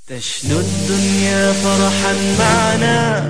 تشنو الدنيا فرحا معنا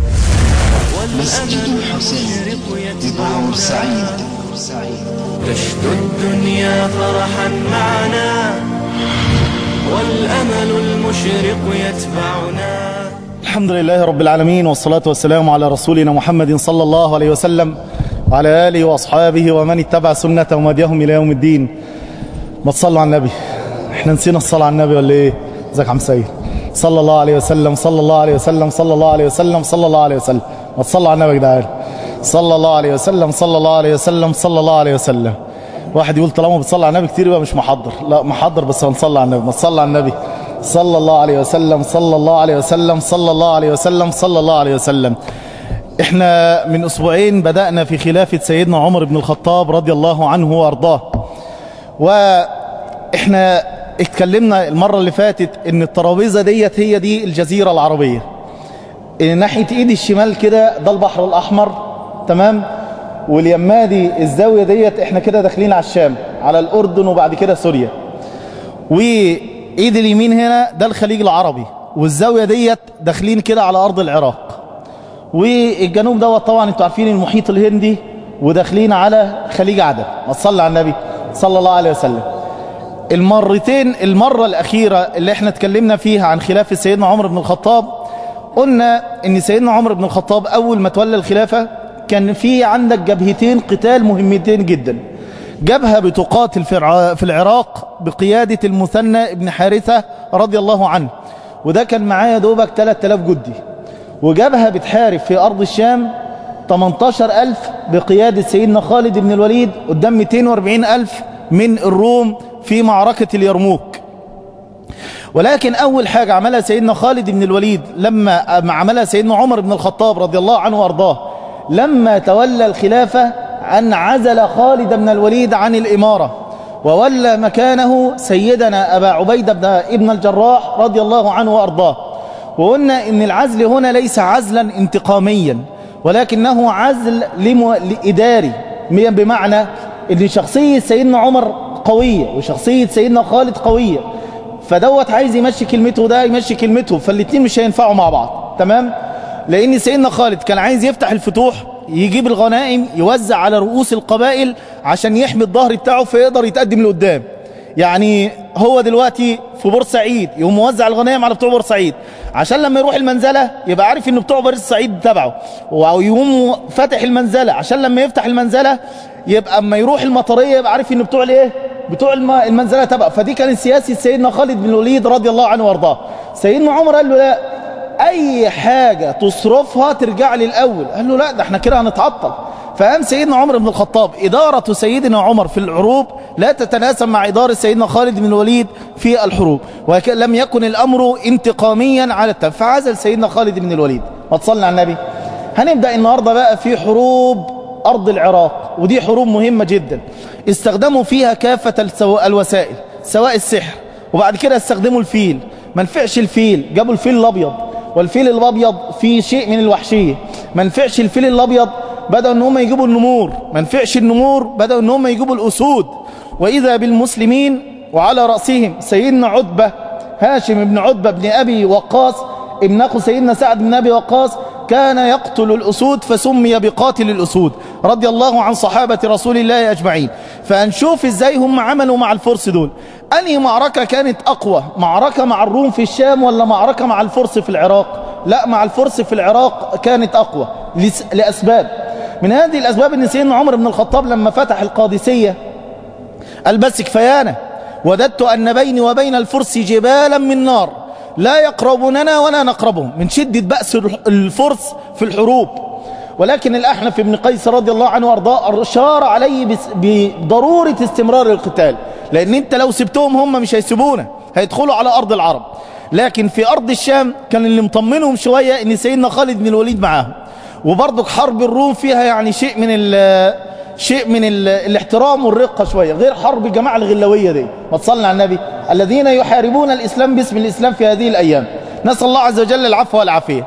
مسجد والأمل الحسين المشرق ببعور يتبعنا سعيد تشنو الدنيا فرحا معنا والأمل المشرق يتبعنا الحمد لله رب العالمين والصلاة والسلام على رسولنا محمد صلى الله عليه وسلم وعلى آله وأصحابه ومن اتبع سنة ومديهم إلى يوم الدين ما تصلوا على النبي احنا نسينا الصلاة على النبي ولا ايه ازيك يا عم سيد صلى الله عليه وسلم صلى الله عليه وسلم صلى الله عليه وسلم صلى الله عليه وسلم ما تصلوا على النبي يا جدعان صلى الله عليه وسلم صلى الله عليه وسلم صلى الله عليه وسلم واحد يقول طالما بتصلي على النبي كتير يبقى مش محضر لا محضر بس هنصلي على النبي ما تصلي على النبي صلى الله عليه وسلم صلى الله عليه وسلم صلى الله عليه وسلم صلى الله عليه وسلم احنا من اسبوعين بدأنا في خلافة سيدنا عمر بن الخطاب رضي الله عنه وارضاه واحنا اتكلمنا المرة اللي فاتت ان الترابيزة ديت هي دي الجزيرة العربية إيه ناحية ايدي الشمال كده ده البحر الاحمر تمام واليماه دي الزاوية ديت احنا كده داخلين على الشام على الاردن وبعد كده سوريا وايد اليمين هنا ده الخليج العربي والزاوية ديت داخلين كده على ارض العراق والجنوب دوت طبعا انتوا عارفين المحيط الهندي وداخلين على خليج عدن ما تصلي على النبي صلى الله عليه وسلم المرتين المرة الأخيرة اللي احنا اتكلمنا فيها عن خلافة سيدنا عمر بن الخطاب قلنا ان سيدنا عمر بن الخطاب أول ما تولى الخلافة كان في عندك جبهتين قتال مهمتين جدا جبهة بتقاتل في الع- في العراق بقيادة المثنى ابن حارثة رضي الله عنه وده كان معايا دوبك 3000 جدي وجبهة بتحارب في أرض الشام 18000 بقيادة سيدنا خالد بن الوليد قدام 240000 من الروم في معركة اليرموك ولكن أول حاجة عملها سيدنا خالد بن الوليد لما أما عملها سيدنا عمر بن الخطاب رضي الله عنه وأرضاه لما تولى الخلافة أن عزل خالد بن الوليد عن الإمارة وولى مكانه سيدنا أبا عبيدة بن ابن الجراح رضي الله عنه وأرضاه وقلنا إن العزل هنا ليس عزلا انتقاميا ولكنه عزل لم... لإداري بمعنى إن شخصية سيدنا عمر قوية وشخصية سيدنا خالد قوية فدوت عايز يمشي كلمته ده يمشي كلمته فالاتنين مش هينفعوا مع بعض تمام لان سيدنا خالد كان عايز يفتح الفتوح يجيب الغنائم يوزع على رؤوس القبائل عشان يحمي الظهر بتاعه فيقدر يتقدم لقدام يعني هو دلوقتي في بورسعيد يقوم موزع الغنائم على بتوع بورسعيد عشان لما يروح المنزلة يبقى عارف ان بتوع بورسعيد تبعه ويقوم فاتح المنزلة عشان لما يفتح المنزلة يبقى اما يروح المطرية يبقى عارف ان بتوع الايه بتوع الم- المنزلة تبعه فدي كانت سياسة سيدنا خالد بن الوليد رضي الله عنه وارضاه سيدنا عمر قال له لا اي حاجة تصرفها ترجع لي الاول قال له لا ده احنا كده هنتعطل فقام سيدنا عمر بن الخطاب إدارة سيدنا عمر في العروب لا تتناسب مع إدارة سيدنا خالد بن الوليد في الحروب ولم يكن الأمر انتقاميا على التف فعزل سيدنا خالد بن الوليد ما تصلي على النبي هنبدأ النهاردة بقى في حروب أرض العراق ودي حروب مهمة جدا استخدموا فيها كافة السو- الوسائل سواء السحر وبعد كده استخدموا الفيل ما نفعش الفيل جابوا الفيل الأبيض والفيل الأبيض فيه شيء من الوحشية ما نفعش الفيل الأبيض بدأوا ان هم يجيبوا النمور ما نفعش النمور بدأوا ان هم يجيبوا الأسود وإذا بالمسلمين وعلى رأسهم سيدنا عتبة هاشم بن عتبة بن أبي وقاص ابن أخو سيدنا سعد بن أبي وقاص كان يقتل الأسود فسمي بقاتل الأسود رضي الله عن صحابة رسول الله أجمعين فهنشوف إزاي هم عملوا مع الفرس دول أنهي معركة كانت أقوى معركة مع الروم في الشام ولا معركة مع الفرس في العراق لا مع الفرس في العراق كانت أقوى لس- لأسباب من هذه الأسباب أن سيدنا عمر بن الخطاب لما فتح القادسية قال بس كفايانا وددت أن بيني وبين الفرس جبالا من نار لا يقربوننا ولا نقربهم من شدة بأس الفرس في الحروب ولكن الأحنف بن قيس رضي الله عنه وارضاه أشار عليه بس- بضرورة استمرار القتال لأن أنت لو سبتهم هم مش هيسيبونا هيدخلوا على أرض العرب لكن في أرض الشام كان اللي مطمنهم شوية أن سيدنا خالد بن الوليد معاهم وبرضك حرب الروم فيها يعني شيء من ال شيء من ال الاحترام والرقة شوية غير حرب الجماعة الغلوية دي ما تصلنا على النبي الذين يحاربون الإسلام باسم الإسلام في هذه الأيام نسأل الله عز وجل العفو والعافية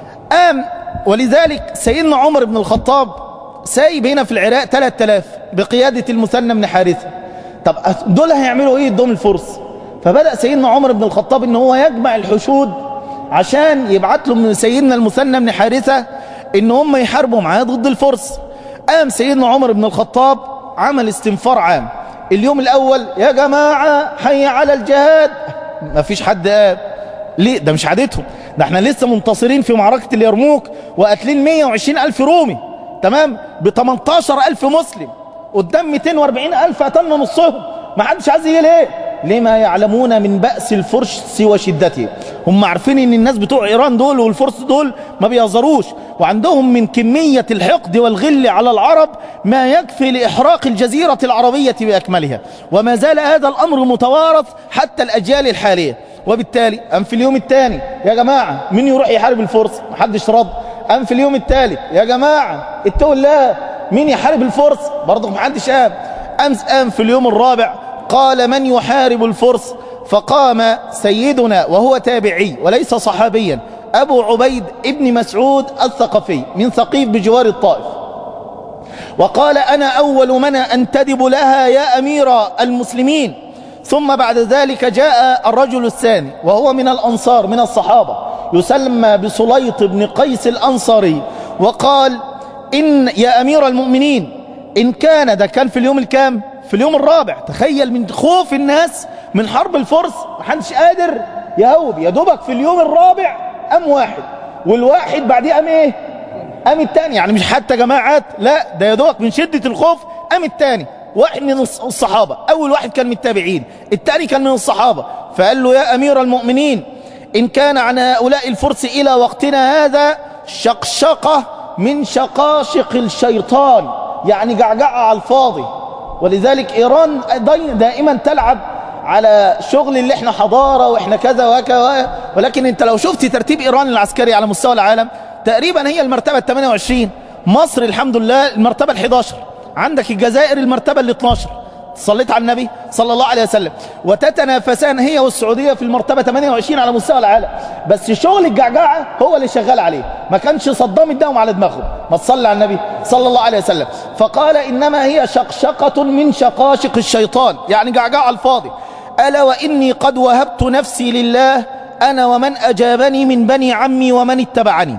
قام ولذلك سيدنا عمر بن الخطاب سايب هنا في العراق 3000 بقيادة المثنى بن حارثة طب دول هيعملوا ايه قدام الفرس فبدأ سيدنا عمر بن الخطاب ان هو يجمع الحشود عشان يبعت له من سيدنا المثنى بن حارثة ان هم يحاربوا معاه ضد الفرس قام سيدنا عمر بن الخطاب عمل استنفار عام اليوم الاول يا جماعة حي على الجهاد ما فيش حد قام ليه ده مش عادتهم ده احنا لسه منتصرين في معركة اليرموك وقاتلين 120 ألف رومي تمام ب 18 ألف مسلم قدام 240 ألف قتلنا نصهم ما حدش عايز يجي ليه لما يعلمون من بأس الفرس وشدته هم عارفين ان الناس بتوع ايران دول والفرس دول ما بيهزروش وعندهم من كمية الحقد والغل على العرب ما يكفي لإحراق الجزيرة العربية بأكملها وما زال هذا الأمر متوارث حتى الأجيال الحالية وبالتالي أم في اليوم الثاني يا جماعة مين يروح يحارب الفرس محدش رد أم في اليوم الثالث يا جماعة اتقوا الله مين يحارب الفرس برضه محدش قام أمس قام في اليوم الرابع قال من يحارب الفرس فقام سيدنا وهو تابعي وليس صحابيا أبو عبيد ابن مسعود الثقفي من ثقيف بجوار الطائف وقال أنا أول من أنتدب لها يا أمير المسلمين ثم بعد ذلك جاء الرجل الثاني وهو من الأنصار من الصحابة يسمى بسليط بن قيس الأنصاري وقال إن يا أمير المؤمنين إن كان ده كان في اليوم الكام في اليوم الرابع تخيل من خوف الناس من حرب الفرس محدش قادر يهوب يا دوبك في اليوم الرابع أم واحد والواحد بعديه أم إيه أم التاني يعني مش حتى جماعات لا ده يا دوبك من شدة الخوف أم التاني واحد من الصحابة أول واحد كان من التابعين التاني كان من الصحابة فقال له يا أمير المؤمنين إن كان عن هؤلاء الفرس إلى وقتنا هذا شقشقة من شقاشق الشيطان يعني جعجعة على الفاضي ولذلك إيران دائما تلعب على شغل اللي احنا حضارة واحنا كذا وكذا ولكن انت لو شفت ترتيب إيران العسكري على مستوى العالم تقريبا هي المرتبة ال 28 مصر الحمد لله المرتبة ال 11 عندك الجزائر المرتبة ال 12 صليت على النبي صلى الله عليه وسلم وتتنافسان هي والسعودية في المرتبة 28 على مستوى العالم بس شغل الجعجعة هو اللي شغال عليه ما كانش صدام اداهم على دماغهم ما تصلي على النبي صلى الله عليه وسلم فقال إنما هي شقشقة من شقاشق الشيطان يعني جعجعة على الفاضي ألا وإني قد وهبت نفسي لله أنا ومن أجابني من بني عمي ومن اتبعني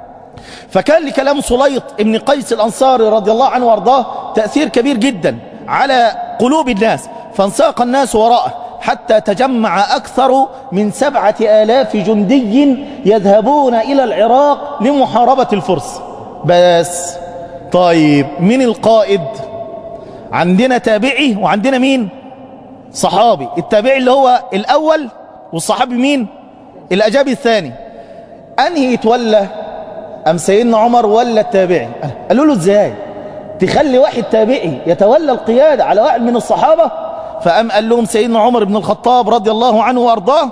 فكان لكلام سليط ابن قيس الأنصاري رضي الله عنه وارضاه تأثير كبير جدا على قلوب الناس فانساق الناس وراءه حتى تجمع أكثر من سبعة آلاف جندي يذهبون إلى العراق لمحاربة الفرس بس طيب مين القائد عندنا تابعي وعندنا مين صحابي التابعي اللي هو الأول والصحابي مين الأجابي الثاني أنهي يتولى أم سيدنا عمر ولا التابعي قالوا له ازاي تخلي واحد تابعي يتولى القيادة على واحد من الصحابة فأم قال لهم سيدنا عمر بن الخطاب رضي الله عنه وأرضاه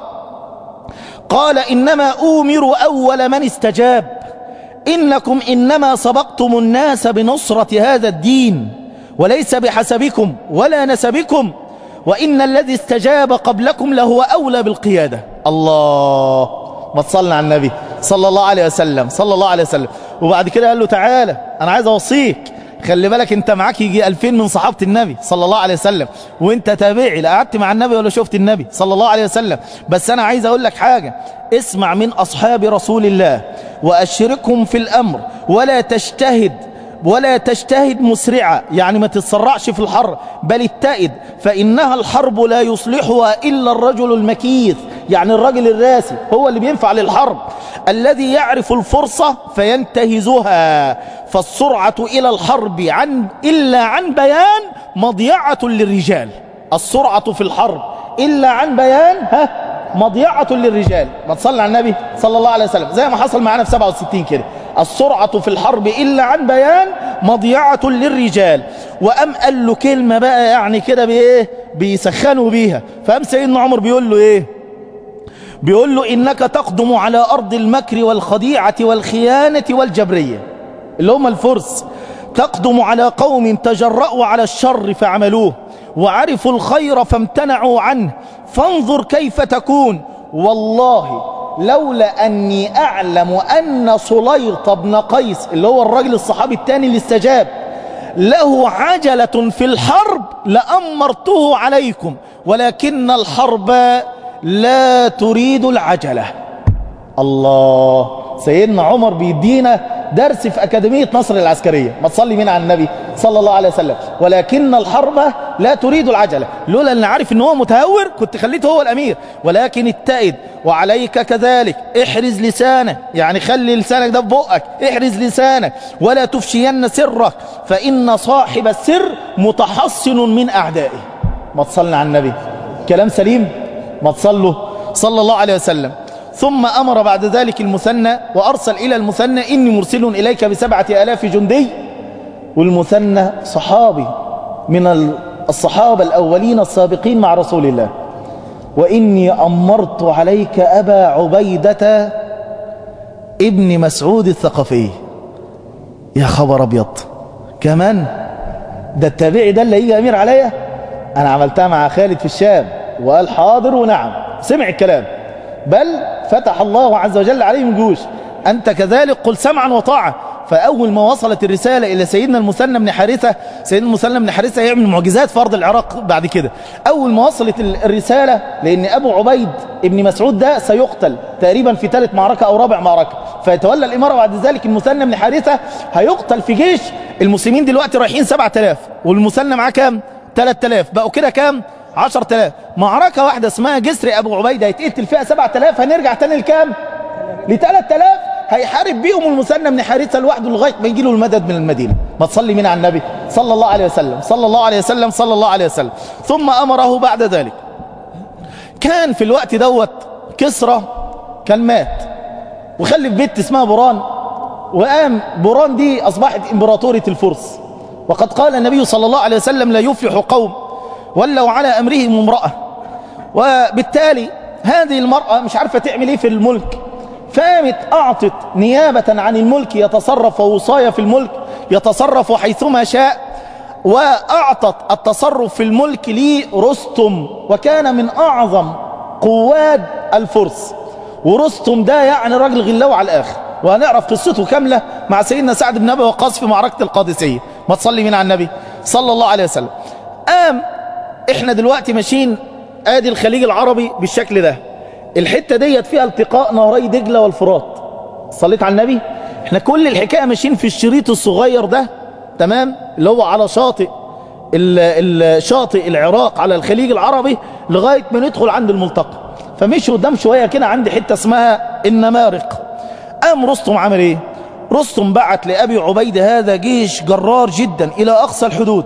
قال إنما أومر أول من استجاب إنكم إنما سبقتم الناس بنصرة هذا الدين وليس بحسبكم ولا نسبكم وإن الذي استجاب قبلكم لهو أولى بالقيادة الله ما تصلنا على النبي صلى الله عليه وسلم صلى الله عليه وسلم وبعد كده قال له تعالى أنا عايز أوصيك خلي بالك انت معاك يجي 2000 من صحابة النبي صلى الله عليه وسلم وانت تابعي لا قعدت مع النبي ولا شفت النبي صلى الله عليه وسلم بس انا عايز اقول لك حاجة اسمع من اصحاب رسول الله واشركهم في الامر ولا تجتهد ولا تجتهد مسرعة يعني ما تتسرعش في الحر بل اتئد فإنها الحرب لا يصلحها إلا الرجل المكيث يعني الرجل الراسي هو اللي بينفع للحرب الذي يعرف الفرصة فينتهزها فالسرعة إلى الحرب عن إلا عن بيان مضيعة للرجال السرعة في الحرب إلا عن بيان ها مضيعة للرجال ما تصلي على النبي صلى الله عليه وسلم زي ما حصل معنا في 67 كده السرعة في الحرب إلا عن بيان مضيعة للرجال وأم قال له كلمة بقى يعني كده بإيه بيسخنوا بيها فأم سيدنا عمر بيقول له إيه بيقول له إنك تقدم على أرض المكر والخديعة والخيانة والجبرية اللي هم الفرس تقدم على قوم تجرأوا على الشر فعملوه وعرفوا الخير فامتنعوا عنه فانظر كيف تكون والله لولا أني أعلم أن سليط بن قيس اللي هو الرجل الصحابي الثاني اللي استجاب له عجلة في الحرب لأمرته عليكم ولكن الحرب لا تريد العجلة الله سيدنا عمر بيدينا درس في أكاديمية نصر العسكرية ما تصلي مين على النبي صلى الله عليه وسلم ولكن الحرب لا تريد العجلة لولا أن عارف أنه هو متهور كنت خليته هو الأمير ولكن اتئد وعليك كذلك احرز لسانك يعني خلي لسانك ده في بقك احرز لسانك ولا تفشين سرك فإن صاحب السر متحصن من أعدائه ما تصلنا على النبي كلام سليم ما تصلوا صلى الله عليه وسلم ثم أمر بعد ذلك المثنى وأرسل إلى المثنى إني مرسل إليك بسبعة آلاف جندي والمثنى صحابي من الصحابة الأولين السابقين مع رسول الله وإني أمرت عليك أبا عبيدة ابن مسعود الثقفي يا خبر أبيض كمان ده التابعي ده اللي يجي أمير عليا أنا عملتها مع خالد في الشام وقال حاضر ونعم سمع الكلام بل فتح الله عز وجل عليهم جيوش أنت كذلك قل سمعا وطاعة فأول ما وصلت الرسالة إلى سيدنا المثنى بن حارثة سيدنا المثنى بن حارثة يعمل معجزات في أرض العراق بعد كده أول ما وصلت الرسالة لأن أبو عبيد ابن مسعود ده سيقتل تقريبا في ثالث معركة أو رابع معركة فيتولى الإمارة بعد ذلك المثنى بن حارثة هيقتل في جيش المسلمين دلوقتي رايحين 7000 والمثنى معاه كام 3000 بقوا كده كام 10000 معركة واحدة اسمها جسر أبو عبيدة هيتقتل فيها 7000 هنرجع تاني لكام ل 3000 هيحارب بيهم المثنى بن حارثة لوحده لغاية ما يجي له المدد من المدينة ما تصلي مين على النبي صلى الله عليه وسلم صلى الله عليه وسلم صلى الله عليه وسلم ثم أمره بعد ذلك كان في الوقت دوت كسرى كان مات وخلف بنت اسمها بران وقام بران دي أصبحت إمبراطورة الفرس وقد قال النبي صلى الله عليه وسلم لا يفلح قوم ولوا على أمرهم امرأة وبالتالي هذه المرأة مش عارفة تعمل ايه في الملك فقامت أعطت نيابة عن الملك يتصرف ووصاية في الملك يتصرف حيثما شاء وأعطت التصرف في الملك لرستم وكان من أعظم قواد الفرس ورستم ده يعني راجل غلاوي على الآخر وهنعرف قصته كاملة مع سيدنا سعد بن أبي وقاص في معركة القادسية ما تصلي من على النبي صلى الله عليه وسلم قام احنا دلوقتي ماشيين ادي الخليج العربي بالشكل ده الحتة ديت فيها التقاء نهري دجلة والفرات صليت على النبي احنا كل الحكاية ماشيين في الشريط الصغير ده تمام اللي هو على شاطئ الشاطئ العراق على الخليج العربي لغاية ما ندخل عند الملتقى فمشي قدام شوية كده عند حتة اسمها النمارق قام رستم عمل ايه رستم بعت لأبي عبيد هذا جيش جرار جدا إلى أقصى الحدود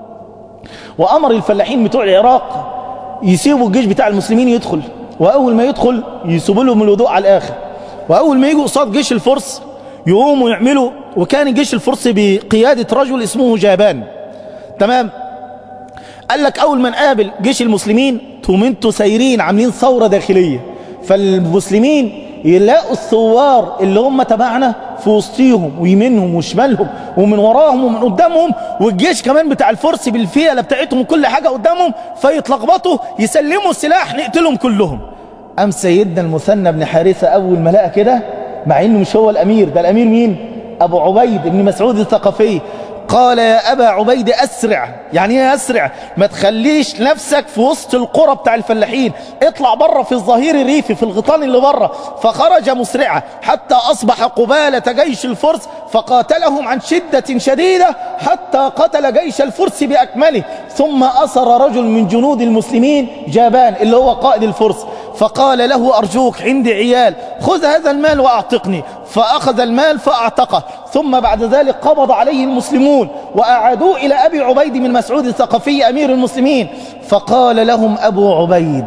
وأمر الفلاحين بتوع العراق يسيبوا الجيش بتاع المسلمين يدخل وأول ما يدخل يسيبوا لهم الوضوء على الآخر وأول ما يجوا قصاد جيش الفرس يقوموا يعملوا وكان جيش الفرس بقيادة رجل اسمه جابان تمام قال لك أول ما نقابل جيش المسلمين تقوم انتوا سايرين عاملين ثورة داخلية فالمسلمين يلاقوا الثوار اللي هم تبعنا في وسطيهم ويمينهم وشمالهم ومن وراهم ومن قدامهم والجيش كمان بتاع الفرس بالفيلة بتاعتهم وكل حاجة قدامهم فيتلخبطوا يسلموا السلاح نقتلهم كلهم أم سيدنا المثنى بن حارثة أول ما لقى كده مع إنه مش هو الأمير ده الأمير مين أبو عبيد بن مسعود الثقفي قال يا أبا عبيد أسرع يعني ايه أسرع ما تخليش نفسك في وسط القرى بتاع الفلاحين اطلع بره في الظهير الريفي في الغيطان اللي بره فخرج مسرعا حتى أصبح قبالة جيش الفرس فقاتلهم عن شدة شديدة حتى قتل جيش الفرس بأكمله ثم أسر رجل من جنود المسلمين جابان اللي هو قائد الفرس فقال له أرجوك عندي عيال خذ هذا المال وأعتقني فأخذ المال فأعتقه ثم بعد ذلك قبض عليه المسلمون وأعادوه إلى أبي عبيد من مسعود الثقفي أمير المسلمين فقال لهم أبو عبيد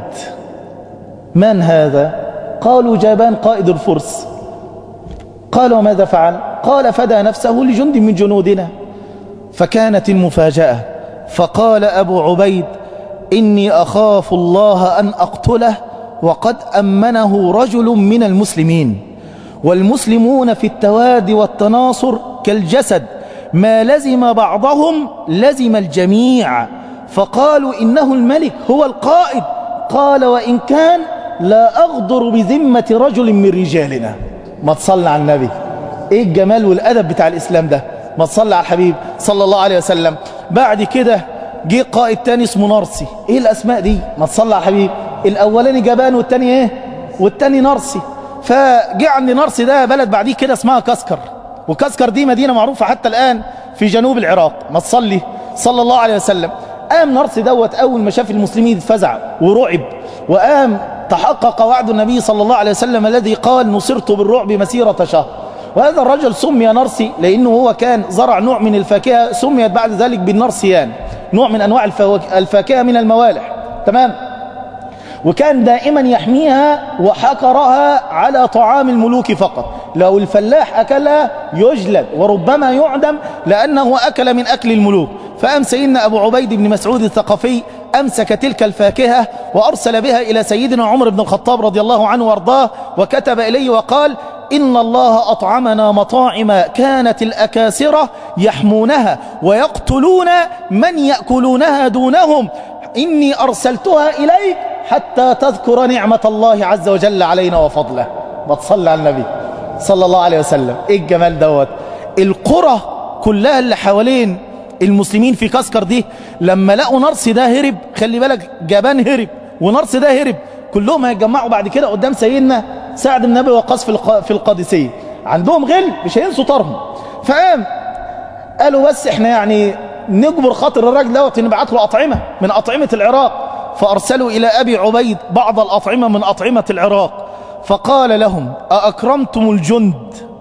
من هذا قالوا جابان قائد الفرس قال وماذا فعل قال فدى نفسه لجند من جنودنا فكانت المفاجأة فقال أبو عبيد إني أخاف الله أن أقتله وقد أمنه رجل من المسلمين والمسلمون في التواد والتناصر كالجسد ما لزم بعضهم لزم الجميع فقالوا إنه الملك هو القائد قال وإن كان لا أغدر بذمة رجل من رجالنا ما تصلى على النبي إيه الجمال والأدب بتاع الإسلام ده ما تصلي على الحبيب صلى الله عليه وسلم بعد كده جه قائد تاني اسمه نرسي ايه الاسماء دي ما تصلي على الحبيب الاولاني جبان والتاني ايه والتاني نرسي فجه عند نرسي ده بلد بعديه كده اسمها كسكر وكسكر دي مدينة معروفة حتى الآن في جنوب العراق ما تصلي صلى الله عليه وسلم قام نرسي دوت أول ما شاف المسلمين اتفزع ورعب وقام تحقق وعد النبي صلى الله عليه وسلم الذي قال نصرت بالرعب مسيرة شهر وهذا الرجل سمي نرسي لأنه هو كان زرع نوع من الفاكهة سميت بعد ذلك بالنرسيان نوع من أنواع الفاكهة من الموالح تمام وكان دائما يحميها وحكرها على طعام الملوك فقط لو الفلاح أكلها يجلد وربما يعدم لأنه أكل من أكل الملوك فأم سيدنا أبو عبيد بن مسعود الثقفي أمسك تلك الفاكهة وأرسل بها إلى سيدنا عمر بن الخطاب رضي الله عنه وارضاه وكتب إليه وقال إن الله أطعمنا مطاعم كانت الأكاسرة يحمونها ويقتلون من يأكلونها دونهم إني أرسلتها إليك حتى تذكر نعمة الله عز وجل علينا وفضله بتصلى على النبي صلى الله عليه وسلم إيه الجمال دوت القرى كلها اللي حوالين المسلمين في كسكر دي لما لقوا نرسي ده هرب خلي بالك جبان هرب ونرسي ده هرب كلهم هيتجمعوا بعد كده قدام سيدنا سعد بن ابي وقاص في في القادسيه عندهم غل مش هينسوا طارهم فقام قالوا بس احنا يعني نجبر خاطر الراجل دوت نبعت له اطعمه من اطعمه العراق فارسلوا الى ابي عبيد بعض الاطعمه من اطعمه العراق فقال لهم أأكرمتم الجند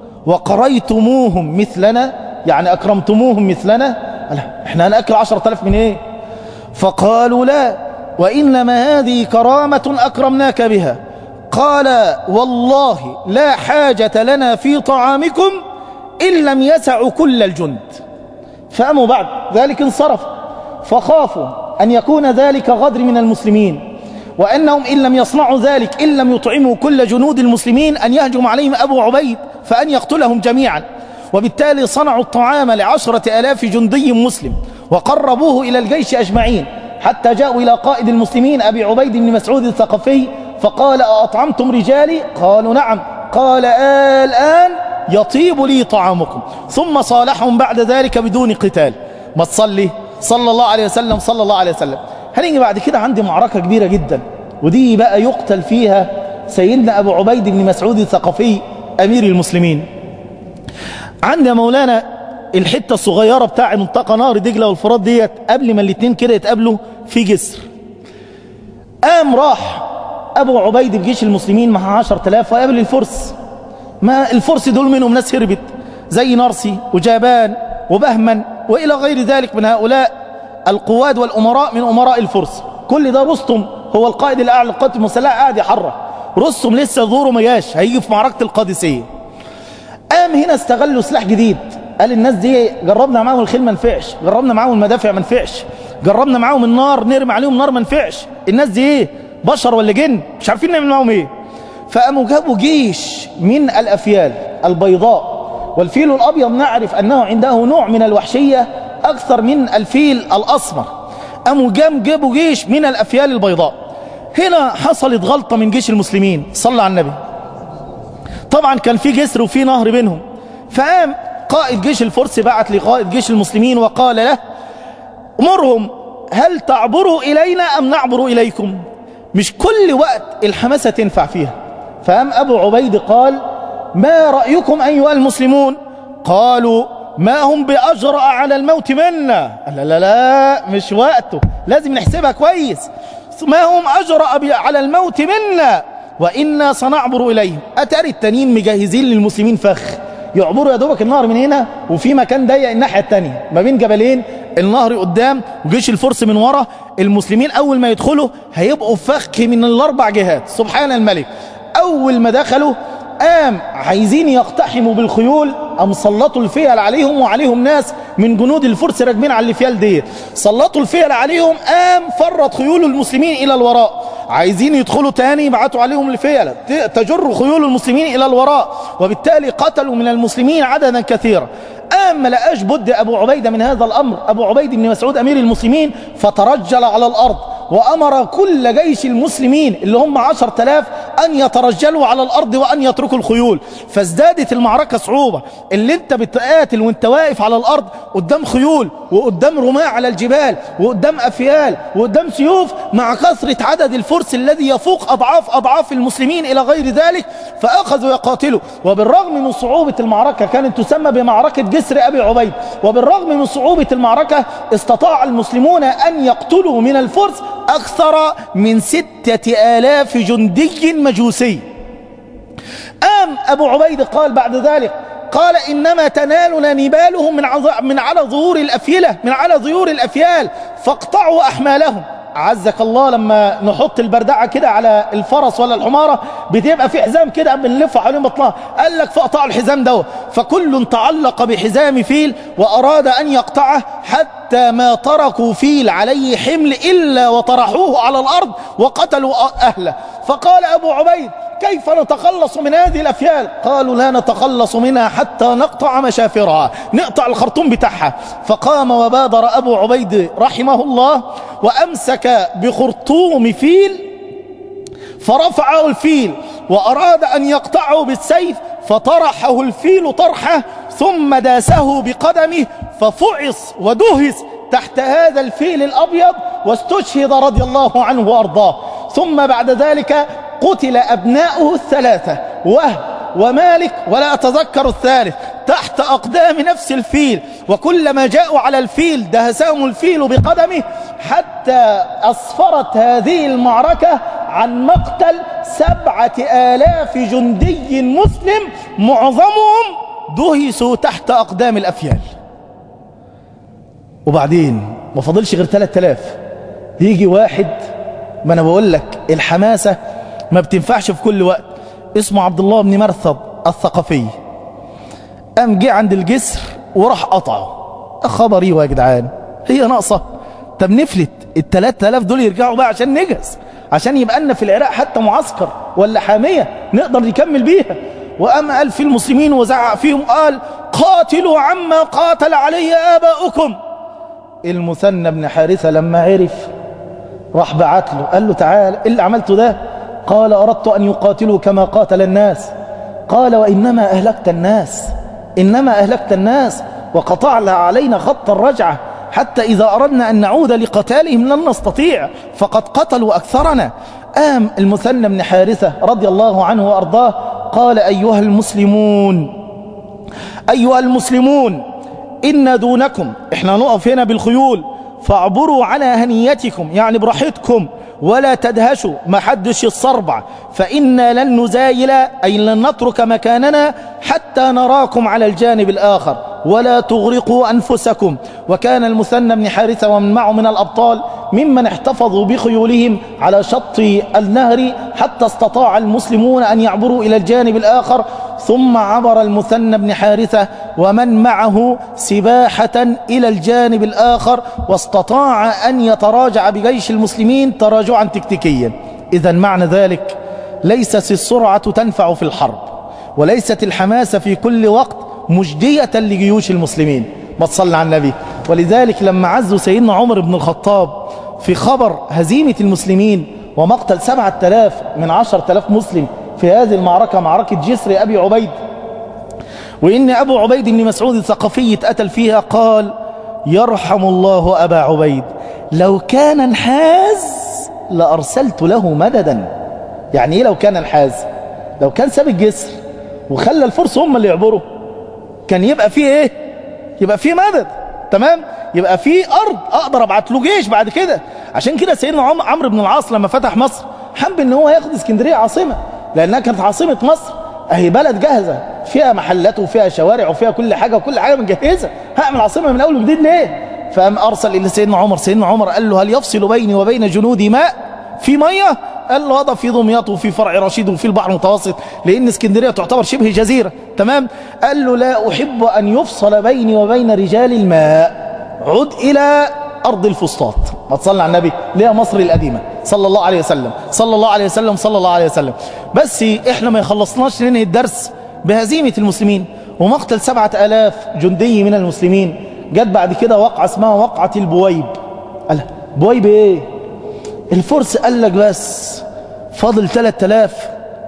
وقريتموهم مثلنا يعني أكرمتموهم مثلنا احنا هنأكل عشرة آلاف من ايه فقالوا لا وإنما هذه كرامة أكرمناك بها قال والله لا حاجة لنا في طعامكم إن لم يسعوا كل الجند فأموا بعد ذلك انصرف فخافوا أن يكون ذلك غدر من المسلمين وأنهم إن لم يصنعوا ذلك إن لم يطعموا كل جنود المسلمين أن يهجم عليهم أبو عبيد فأن يقتلهم جميعا وبالتالي صنعوا الطعام لعشرة ألاف جندي مسلم وقربوه إلى الجيش أجمعين حتى جاءوا إلى قائد المسلمين أبي عبيد بن مسعود الثقفي فقال أطعمتم رجالي قالوا نعم قال آه الآن يطيب لي طعامكم ثم صالحهم بعد ذلك بدون قتال ما تصلي صلى الله عليه وسلم صلى الله عليه وسلم هنيجي بعد كده عندي معركة كبيرة جدا ودي بقى يقتل فيها سيدنا أبو عبيد بن مسعود الثقفي أمير المسلمين عندنا مولانا الحتة الصغيرة بتاع منطقة نهر دجلة والفرات ديت قبل ما الاتنين كده يتقابلوا في جسر قام راح أبو عبيد بجيش المسلمين مع عشر تلاف وقابل الفرس ما الفرس دول منهم ناس هربت زي نرسي وجابان وبهمن وإلى غير ذلك من هؤلاء القواد والأمراء من أمراء الفرس كل ده رستم هو القائد الأعلى للقوات المسلحة قاعد يحرك رستم لسه ظهوره ما جاش هيجي في معركة القادسية قام هنا استغلوا سلاح جديد قال الناس دي جربنا معاهم الخيل ما نفعش جربنا معاهم المدافع ما نفعش جربنا معاهم النار نرمي عليهم نار ما نفعش الناس دي ايه بشر ولا جن مش عارفين نعمل معاهم ايه فقاموا جابوا جيش من الافيال البيضاء والفيل الابيض نعرف انه عنده نوع من الوحشيه اكثر من الفيل الاسمر قاموا جام جابوا جيش من الافيال البيضاء هنا حصلت غلطه من جيش المسلمين صلى على النبي طبعا كان في جسر وفي نهر بينهم فقام قائد جيش الفرس بعت لقائد جيش المسلمين وقال له مرهم هل تعبروا إلينا أم نعبر إليكم مش كل وقت الحماسة تنفع فيها فقام أبو عبيد قال ما رأيكم أيها المسلمون قالوا ما هم بأجرأ على الموت منا لا لا لا مش وقته لازم نحسبها كويس ما هم أجرأ على الموت منا وإنا سنعبر إليهم أتاري التانيين مجهزين للمسلمين فخ يعبروا يا دوبك النهر من هنا وفي مكان ضيق الناحية التانية ما بين جبلين النهر قدام وجيش الفرس من ورا المسلمين أول ما يدخلوا هيبقوا فخ من الأربع جهات سبحان الملك أول ما دخلوا قام عايزين يقتحموا بالخيول أم سلطوا الفيل عليهم وعليهم ناس من جنود الفرس راكبين على الفيل دي سلطوا الفيل عليهم قام فرت خيول المسلمين إلى الوراء عايزين يدخلوا تاني يبعتوا عليهم الفيل تجر خيول المسلمين إلى الوراء وبالتالي قتلوا من المسلمين عددا كثيرا قام ما لقاش بد أبو عبيدة من هذا الأمر أبو عبيد بن مسعود أمير المسلمين فترجل على الأرض وأمر كل جيش المسلمين اللي هم عشر تلاف أن يترجلوا على الأرض وأن يتركوا الخيول فازدادت المعركة صعوبة اللي انت بتقاتل وانت واقف على الأرض قدام خيول وقدام رماة على الجبال وقدام أفيال وقدام سيوف مع كثرة عدد الفرس الذي يفوق أضعاف أضعاف المسلمين إلى غير ذلك فأخذوا يقاتلوا وبالرغم من صعوبة المعركة كانت تسمى بمعركة جسر أبي عبيد وبالرغم من صعوبة المعركة استطاع المسلمون أن يقتلوا من الفرس أكثر من ستة آلاف جندي مجوسي قام أبو عبيد قال بعد ذلك قال إنما تنالنا نبالهم من, عظ... من على ظهور الأفيلة من على ظهور الأفيال فاقطعوا أحمالهم عزك الله لما نحط البردعة كده على الفرس ولا الحمارة بتبقى في حزام كده بنلفه حوالين بطنها قال لك فاقطعوا الحزام ده فكل تعلق بحزام فيل وأراد أن يقطعه حتى ما تركوا فيل عليه حمل إلا وطرحوه على الأرض وقتلوا أهله فقال أبو عبيد كيف نتخلص من هذه الأفيال قالوا لا نتخلص منها حتى نقطع مشافرها نقطع الخرطوم بتاعها فقام وبادر أبو عبيد رحمه الله وأمسك بخرطوم فيل فرفعه الفيل وأراد أن يقطعه بالسيف فطرحه الفيل طرحه ثم داسه بقدمه ففعص ودهس تحت هذا الفيل الأبيض واستشهد رضي الله عنه وأرضاه ثم بعد ذلك قتل أبناؤه الثلاثة وهب ومالك ولا أتذكر الثالث تحت أقدام نفس الفيل وكلما جاءوا على الفيل دهسهم الفيل بقدمه حتى أسفرت هذه المعركة عن مقتل سبعة آلاف جندي مسلم معظمهم دهسوا تحت أقدام الأفيال وبعدين ما فضلش غير 3000 يجي واحد ما أنا بقول لك الحماسة ما بتنفعش في كل وقت اسمه عبد الله بن مرثد الثقفي قام جه عند الجسر وراح قطعه خبر ايه يا جدعان هي ناقصه طب نفلت ال 3000 دول يرجعوا بقى عشان نجهز عشان يبقى لنا في العراق حتى معسكر ولا حاميه نقدر نكمل بيها وقام قال في المسلمين وزعق فيهم قال قاتلوا عما قاتل علي اباؤكم المثنى بن حارثه لما عرف راح بعت له قال له تعال ايه اللي عملته ده قال أردت أن يقاتلوا كما قاتل الناس قال وإنما أهلكت الناس إنما أهلكت الناس وقطعنا علينا خط الرجعة حتى إذا أردنا أن نعود لقتالهم لن نستطيع فقد قتلوا أكثرنا آم المثنى بن حارثة رضي الله عنه وأرضاه قال أيها المسلمون أيها المسلمون إن دونكم إحنا نقف هنا بالخيول فاعبروا على هنيتكم يعني براحتكم ولا تدهشوا ما حدش يتصربع فإنا لن نزايل أي لن نترك مكاننا حتى نراكم على الجانب الآخر ولا تغرقوا أنفسكم وكان المثنى بن حارثة ومن معه من الأبطال ممن احتفظوا بخيولهم على شط النهر حتى استطاع المسلمون أن يعبروا إلى الجانب الآخر ثم عبر المثنى بن حارثة ومن معه سباحة إلى الجانب الآخر واستطاع أن يتراجع بجيش المسلمين تراجعا تكتيكيا إذا معنى ذلك ليست السرعة تنفع في الحرب وليست الحماسة في كل وقت مجدية لجيوش المسلمين ما تصلى على النبي ولذلك لما عزوا سيدنا عمر بن الخطاب في خبر هزيمة المسلمين ومقتل سبعة آلاف من عشر آلاف مسلم في هذه المعركة معركة جسر أبي عبيد وإن أبو عبيد بن مسعود الثقفي اتقتل فيها قال يرحم الله أبا عبيد لو كان انحاز لأرسلت له مددا يعني إيه لو كان انحاز لو كان ساب الجسر وخلى الفرس هم اللي يعبروا كان يبقى فيه ايه يبقى فيه مدد تمام يبقى فيه ارض اقدر ابعت له جيش بعد كده عشان كده سيدنا عمرو بن العاص لما فتح مصر حب ان هو ياخد اسكندريه عاصمه لانها كانت عاصمه مصر اهي بلد جاهزه فيها محلات وفيها شوارع وفيها كل حاجه وكل حاجه مجهزه هعمل عاصمه من اول وجديد ليه فقام ارسل الى سيدنا عمر سيدنا عمر قال له هل يفصل بيني وبين جنودي ماء في ميه قال له هذا في دمياط وفي فرع رشيد وفي البحر المتوسط لان اسكندريه تعتبر شبه جزيره تمام قال له لا احب ان يفصل بيني وبين رجال الماء عد الى ارض الفسطاط ما تصلي على النبي ليه مصر القديمه صلى الله عليه وسلم صلى الله عليه وسلم صلى الله عليه وسلم بس احنا ما يخلصناش ننهي الدرس بهزيمه المسلمين ومقتل سبعة آلاف جندي من المسلمين جت بعد كده وقعة اسمها وقعة البويب قال بويب ايه الفرس قال لك بس فاضل 3000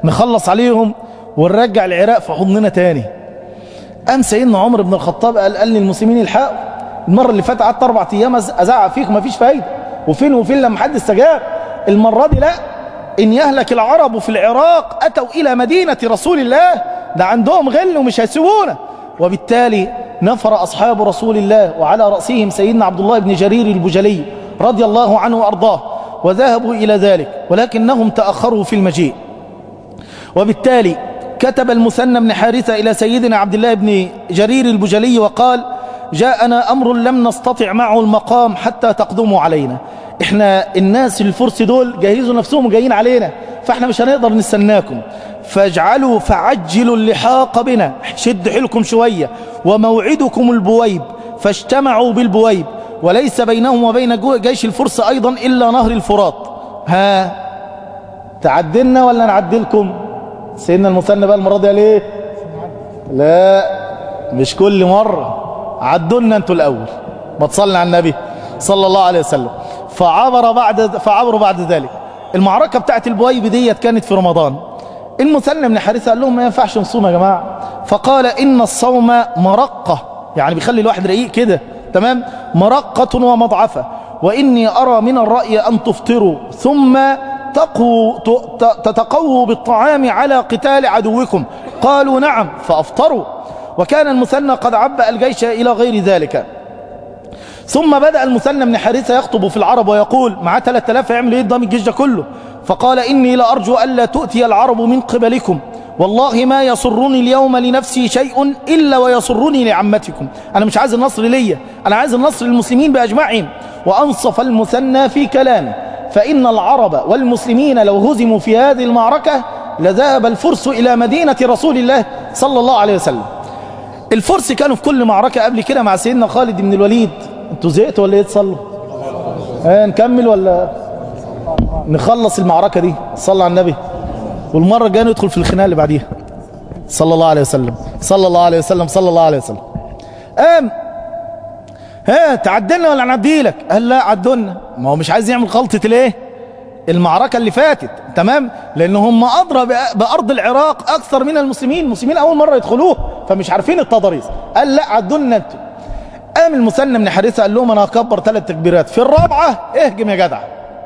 نخلص عليهم ونرجع العراق في حضننا تاني قام سيدنا عمر بن الخطاب قال قال للمسلمين الحقوا المرة اللي فاتت قعدت أربع أيام أزعق فيك مفيش فايدة وفين وفين لما حد استجاب المرة دي لا إن يهلك العرب في العراق أتوا إلى مدينة رسول الله ده عندهم غل ومش هيسيبونا وبالتالي نفر أصحاب رسول الله وعلى رأسهم سيدنا عبد الله بن جرير البجلي رضي الله عنه وأرضاه وذهبوا إلى ذلك ولكنهم تأخروا في المجيء وبالتالي كتب المثنى بن حارثة إلى سيدنا عبد الله بن جرير البجلي وقال جاءنا أمر لم نستطع معه المقام حتى تقدموا علينا احنا الناس الفرس دول جهزوا نفسهم جايين علينا فاحنا مش هنقدر نستناكم فاجعلوا فعجلوا اللحاق بنا شد حيلكم شوية وموعدكم البويب فاجتمعوا بالبويب وليس بينهم وبين جيش الفرس أيضا إلا نهر الفرات ها تعدلنا ولا نعدلكم سيدنا المثنى بقى المرة دي قال ايه لا مش كل مرة عدلنا انتوا الأول ما تصلي على النبي صلى الله عليه وسلم فعبر بعد فعبروا بعد ذلك المعركة بتاعت البويب ديت كانت في رمضان المثنى بن حارثة قال لهم ما ينفعش نصوم يا جماعة فقال إن الصوم مرقة يعني بيخلي الواحد رقيق كده تمام مرقة ومضعفة وإني أرى من الرأي أن تفطروا ثم تقوا تتقووا بالطعام على قتال عدوكم قالوا نعم فأفطروا وكان المثنى قد عبأ الجيش إلى غير ذلك ثم بدأ المثنى بن حارثة يخطب في العرب ويقول مع 3000 يعمل ايه ضم الجيش ده كله فقال إني لأرجو ألا تؤتي العرب من قبلكم والله ما يسرني اليوم لنفسي شيء إلا ويسرني لعمتكم أنا مش عايز النصر ليا أنا عايز النصر للمسلمين بأجمعهم وأنصف المثنى في كلامه فإن العرب والمسلمين لو هزموا في هذه المعركة لذهب الفرس إلى مدينة رسول الله صلى الله عليه وسلم الفرس كانوا في كل معركة قبل كده مع سيدنا خالد بن الوليد انتوا زهقتوا ولا ايه تصلوا اه نكمل ولا نخلص المعركة دي صلى على النبي والمرة الجاية ندخل في الخناقة اللي بعديها صلى الله عليه وسلم صلى الله عليه وسلم صلى الله عليه وسلم قام ها تعدلنا ولا نعديلك قال لا عدلنا ما هو مش عايز يعمل غلطة الايه المعركة اللي فاتت تمام لان هم أضرى بأرض العراق أكثر من المسلمين المسلمين أول مرة يدخلوه فمش عارفين التضاريس قال لا عدلنا انتوا قام المثنى من حارثة قال لهم أنا هكبر ثلاث تكبيرات في الرابعة اهجم يا جدع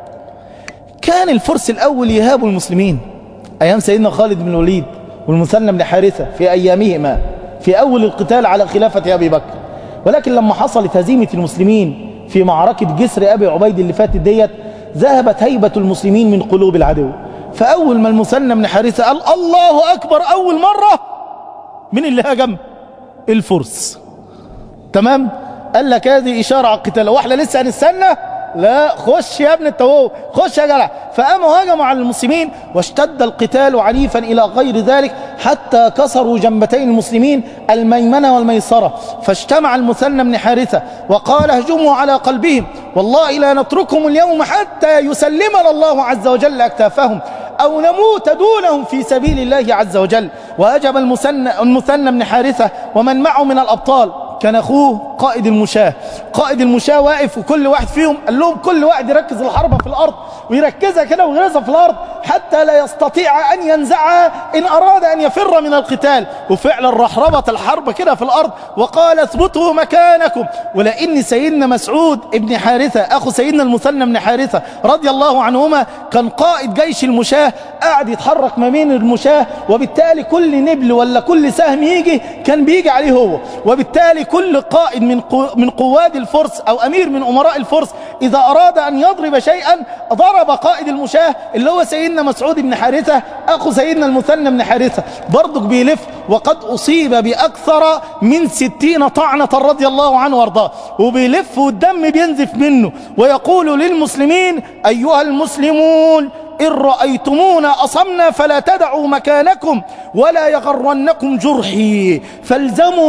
كان الفرس الأول يهابوا المسلمين أيام سيدنا خالد بن الوليد والمثنى بن حارثة في أيامهما في أول القتال على خلافة أبي بكر ولكن لما حصلت هزيمة المسلمين في معركة جسر أبي عبيد اللي فاتت ديت ذهبت هيبة المسلمين من قلوب العدو فأول ما المثنى بن حارثة قال الله أكبر أول مرة من اللي هجم الفرس تمام قال لك هذه إشارة على القتال واحنا لسه هنستنى لا خش يا ابن التوو خش يا جدع فقاموا هجموا على المسلمين واشتد القتال عنيفا إلى غير ذلك حتى كسروا جنبتين المسلمين الميمنة والميسرة فاجتمع المثنى بن حارثة وقال اهجموا على قلبهم والله لا نتركهم اليوم حتى يسلمنا الله عز وجل أكتافهم أو نموت دونهم في سبيل الله عز وجل وهجم المثنى, المثنى بن حارثة ومن معه من الأبطال كان أخوه قائد المشاة قائد المشاة واقف وكل واحد فيهم قال لهم كل واحد يركز الحربة في الأرض ويركزها كده ويغرزها في الأرض حتى لا يستطيع أن ينزعها إن أراد أن يفر من القتال وفعلا راح ربط الحرب كده في الأرض وقال اثبتوا مكانكم ولأن سيدنا مسعود ابن حارثة أخو سيدنا المثنى بن حارثة رضي الله عنهما كان قائد جيش المشاة قاعد يتحرك ما بين المشاة وبالتالي كل نبل ولا كل سهم يجي كان بيجي عليه هو وبالتالي كل قائد من من قواد الفرس أو أمير من أمراء الفرس إذا أراد أن يضرب شيئا ضرب قائد المشاة اللي هو سيدنا مسعود بن حارثة أخو سيدنا المثنى بن حارثة برضك بيلف وقد أصيب بأكثر من ستين طعنة رضي الله عنه وارضاه وبيلف والدم بينزف منه ويقول للمسلمين أيها المسلمون إن رأيتمونا أصمنا فلا تدعوا مكانكم ولا يغرنكم جرحي فالزموا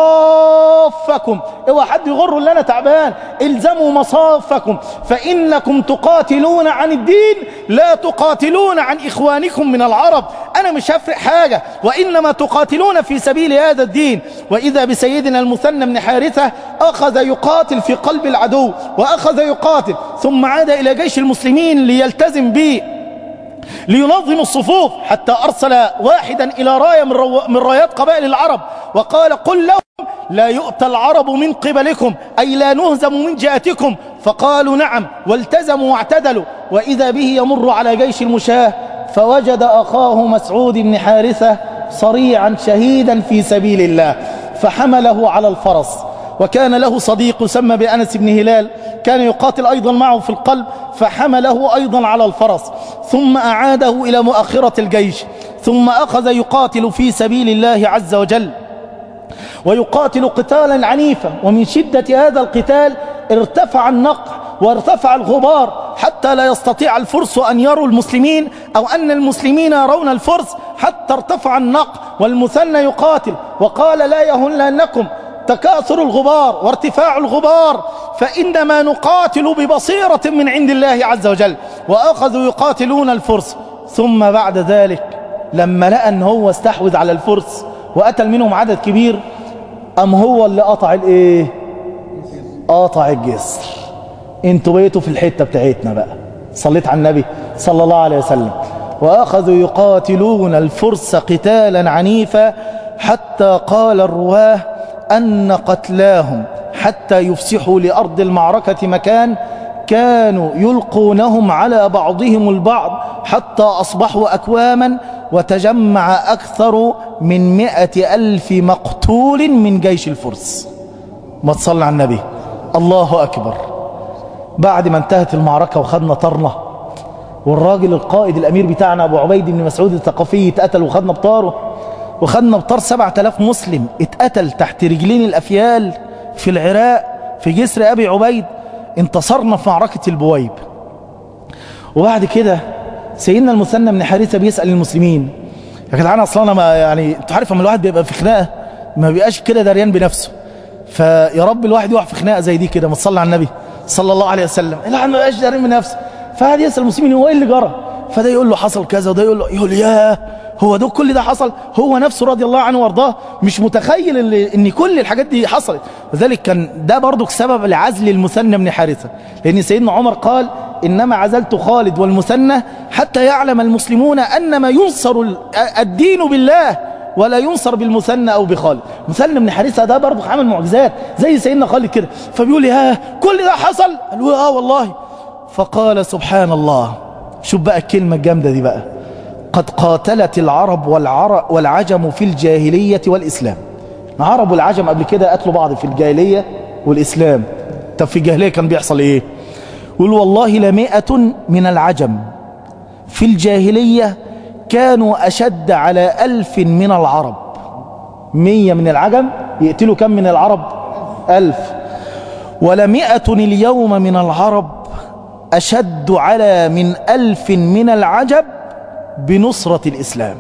مصافكم اوعى حد يغر اللي أنا تعبان الزموا مصافكم فإنكم تقاتلون عن الدين لا تقاتلون عن إخوانكم من العرب أنا مش هفرق حاجة وإنما تقاتلون في سبيل هذا الدين وإذا بسيدنا المثنى بن حارثة أخذ يقاتل في قلب العدو وأخذ يقاتل ثم عاد إلى جيش المسلمين ليلتزم به لينظموا الصفوف حتى أرسل واحدا إلى راية من, رو... من رايات قبائل العرب وقال قل لهم لا يؤتى العرب من قبلكم أي لا نهزم من جهتكم فقالوا نعم والتزموا واعتدلوا وإذا به يمر على جيش المشاه فوجد أخاه مسعود بن حارثة صريعا شهيدا في سبيل الله فحمله على الفرس وكان له صديق يسمى بأنس بن هلال كان يقاتل أيضا معه في القلب فحمله أيضا على الفرس ثم أعاده إلى مؤخرة الجيش ثم أخذ يقاتل في سبيل الله عز وجل ويقاتل قتالا عنيفا ومن شدة هذا القتال ارتفع النقع وارتفع الغبار حتى لا يستطيع الفرس أن يروا المسلمين أو أن المسلمين يرون الفرس حتى ارتفع النقع والمثنى يقاتل وقال لا يهلنكم تكاثر الغبار وارتفاع الغبار فإنما نقاتل ببصيرة من عند الله عز وجل وأخذوا يقاتلون الفرس ثم بعد ذلك لما لقى أن هو استحوذ على الفرس وقتل منهم عدد كبير أم هو اللي قطع الايه قطع الجسر انتوا بقيتوا في الحتة بتاعتنا بقى صليت على النبي صلى الله عليه وسلم وأخذوا يقاتلون الفرس قتالا عنيفا حتى قال الرواه أن قتلاهم حتى يفسحوا لأرض المعركة مكان كانوا يلقونهم على بعضهم البعض حتى أصبحوا أكواما وتجمع أكثر من مئة ألف مقتول من جيش الفرس ما تصلى على النبي الله أكبر بعد ما انتهت المعركة وخدنا طرنا والراجل القائد الأمير بتاعنا أبو عبيد بن مسعود الثقفي اتقتل وخدنا بطاره وخدنا بطار سبعة آلاف مسلم اتقتل تحت رجلين الأفيال في العراق في جسر أبي عبيد انتصرنا في معركة البويب وبعد كده سيدنا المثنى بن حارثة بيسأل المسلمين يا جدعان اصلا انا ما يعني انت عارف اما الواحد بيبقى في خناقه ما بيبقاش كده دريان بنفسه فيا رب الواحد يقع في خناقه زي دي كده ما تصلي على النبي صلى الله عليه وسلم الواحد ما بيبقاش دريان بنفسه فقعد يسال المسلمين هو ايه اللي جرى فده يقول له حصل كذا وده يقول له يقول ياه هو ده كل ده حصل هو نفسه رضي الله عنه وارضاه مش متخيل اللي ان كل الحاجات دي حصلت وذلك كان ده برضو سبب لعزل المثنى بن حارثه لان سيدنا عمر قال انما عزلت خالد والمثنى حتى يعلم المسلمون انما ينصر الدين بالله ولا ينصر بالمثنى او بخالد مثنى بن حارثه ده برضو عمل معجزات زي سيدنا خالد كده فبيقول يا كل ده حصل قالوا اه والله فقال سبحان الله شوف بقى الكلمه الجامده دي بقى قد قاتلت العرب والعر والعجم في الجاهلية والإسلام العرب والعجم قبل كده قتلوا بعض في الجاهلية والإسلام طب في الجاهلية كان بيحصل إيه يقول والله لمئة من العجم في الجاهلية كانوا أشد على ألف من العرب مية من العجم يقتلوا كم من العرب ألف ولمئة اليوم من العرب أشد على من ألف من العجب بنصرة الإسلام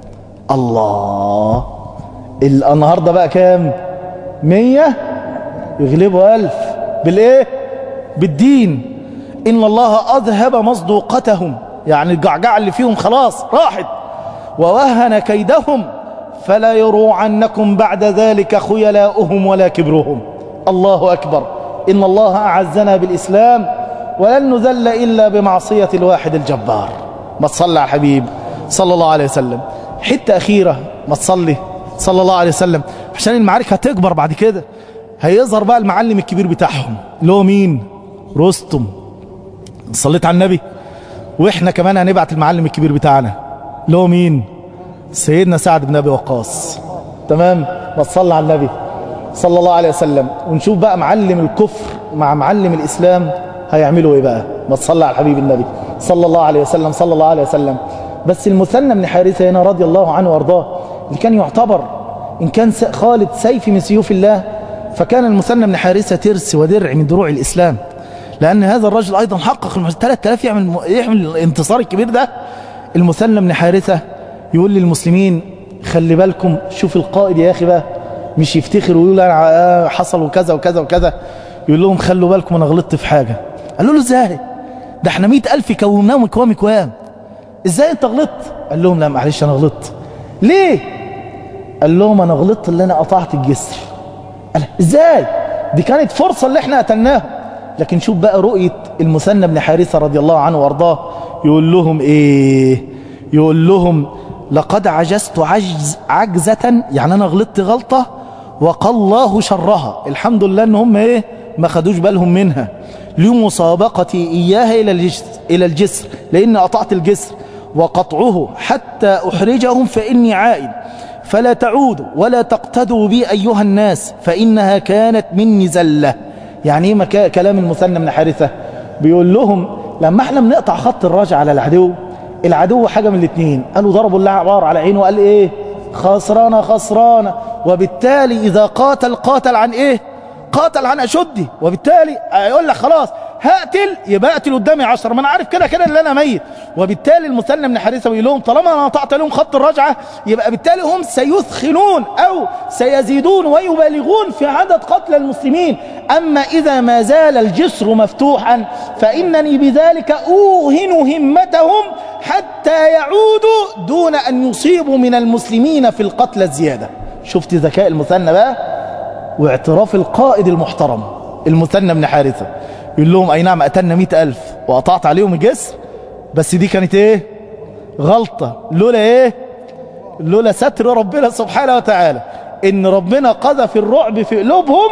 الله النهاردة بقى كام مية يغلبوا ألف بالإيه بالدين إن الله أذهب مصدوقتهم يعني الجعجع اللي فيهم خلاص راحت ووهن كيدهم فلا يروعنكم بعد ذلك خيلاؤهم ولا كبرهم الله أكبر إن الله أعزنا بالإسلام ولن نذل إلا بمعصية الواحد الجبار ما تصلي على الحبيب صلى الله عليه وسلم حتة أخيرة ما تصلي صلى الله عليه وسلم عشان المعارك هتكبر بعد كده هيظهر بقى المعلم الكبير بتاعهم اللي هو مين رستم صليت على النبي واحنا كمان هنبعت المعلم الكبير بتاعنا اللي هو مين سيدنا سعد بن ابي وقاص تمام ما تصلي على النبي صلى الله عليه وسلم ونشوف بقى معلم الكفر مع معلم الاسلام هيعملوا ايه بقى ما تصلي على الحبيب النبي صلى الله عليه وسلم صلى الله عليه وسلم بس المثنى بن حارثة هنا رضي الله عنه وارضاه اللي كان يعتبر إن كان خالد سيف من سيوف الله فكان المثنى بن حارثة ترس ودرع من دروع الإسلام لأن هذا الرجل أيضا حقق 3000 يعمل يعمل الانتصار الكبير ده المثنى بن حارثة يقول للمسلمين خلي بالكم شوف القائد يا أخي بقى مش يفتخر ويقول أنا حصل وكذا وكذا وكذا يقول لهم خلوا بالكم أنا غلطت في حاجة قالوا له ازاي ده احنا مئة ألف كوناهم كوام كوام ازاي انت غلطت قال لهم لا معلش انا غلطت ليه قال لهم انا غلطت اللي انا قطعت الجسر قال ازاي دي كانت فرصة اللي احنا قتلناها لكن شوف بقى رؤية المثنى بن حارثة رضي الله عنه وارضاه يقول لهم ايه يقول لهم لقد عجزت عجز عجزة يعني انا غلطت غلطة وقى الله شرها الحمد لله ان هم ايه ما خدوش بالهم منها لمسابقتي اياها الى الجسر, إلى الجسر لان قطعت الجسر وقطعه حتى احرجهم فاني عائد فلا تعودوا ولا تقتدوا بي ايها الناس فانها كانت مني زله يعني ايه مكا- كلام المثنى من حارثه بيقول لهم لما احنا بنقطع خط الرجع على العدو العدو حاجه من الاثنين قالوا ضربوا الله عبار على عينه وقال ايه خسرانه خسرانه وبالتالي اذا قاتل قاتل عن ايه قاتل عن اشدي وبالتالي يقول لك خلاص هقتل يبقى اقتل قدامي عشرة ما انا عارف كده كده ان انا ميت وبالتالي المثنى من حارثه بيقول لهم طالما انا قطعت لهم خط الرجعه يبقى بالتالي هم سيثخنون او سيزيدون ويبالغون في عدد قتل المسلمين اما اذا ما زال الجسر مفتوحا فانني بذلك اوهن همتهم حتى يعودوا دون ان يصيبوا من المسلمين في القتل الزياده شفت ذكاء المثنى بقى واعتراف القائد المحترم المثنى بن حارثة يقول لهم أي نعم قتلنا مئة ألف وقطعت عليهم الجسر بس دي كانت إيه غلطة لولا إيه لولا ستر ربنا سبحانه وتعالى إن ربنا قذف الرعب في قلوبهم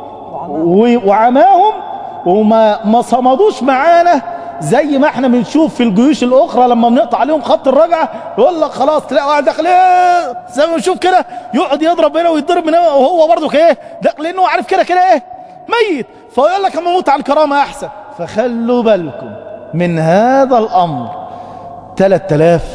و- وعماهم وما ما صمدوش معانا زي ما احنا بنشوف في الجيوش الاخرى لما بنقطع عليهم خط الرجعه يقول لك خلاص تلاقي واحد داخل ايه زي ما بنشوف كده يقعد يضرب هنا ويتضرب من هنا وهو برضه ايه ده لانه عارف كده كده ايه ميت فيقول لك اما اموت على الكرامه احسن فخلوا بالكم من هذا الامر 3000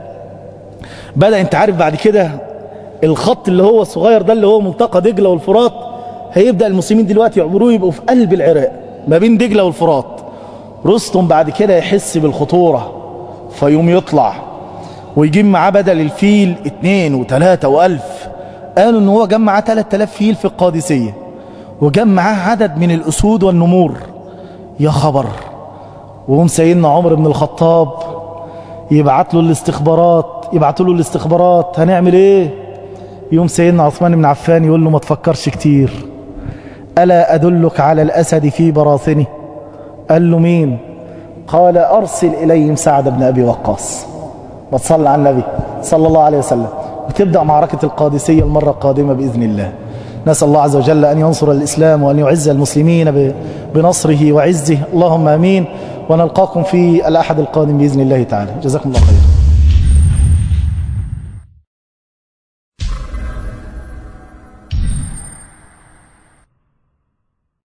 بدأ انت عارف بعد كده الخط اللي هو الصغير ده اللي هو ملتقى دجلة والفرات هيبدأ المسلمين دلوقتي يعبروه يبقوا في قلب العراق ما بين دجلة والفرات رستم بعد كده يحس بالخطورة فيوم يطلع ويجيب معاه بدل الفيل اتنين وتلاتة والف قالوا ان هو جمع معاه تلات تلاف فيل في القادسية وجمع معاه عدد من الأسود والنمور يا خبر وهم سيدنا عمر بن الخطاب يبعت له الاستخبارات يبعتوا له الاستخبارات هنعمل ايه يوم سيدنا عثمان بن عفان يقول له ما تفكرش كتير ألا أدلك على الأسد في براثنه قال له مين قال أرسل إليهم سعد بن أبي وقاص ما تصلى على النبي صلى الله عليه وسلم وتبدأ معركة القادسية المرة القادمة بإذن الله نسأل الله عز وجل أن ينصر الإسلام وأن يعز المسلمين ب- بنصره وعزه اللهم أمين ونلقاكم في الأحد القادم بإذن الله تعالى جزاكم الله خيرا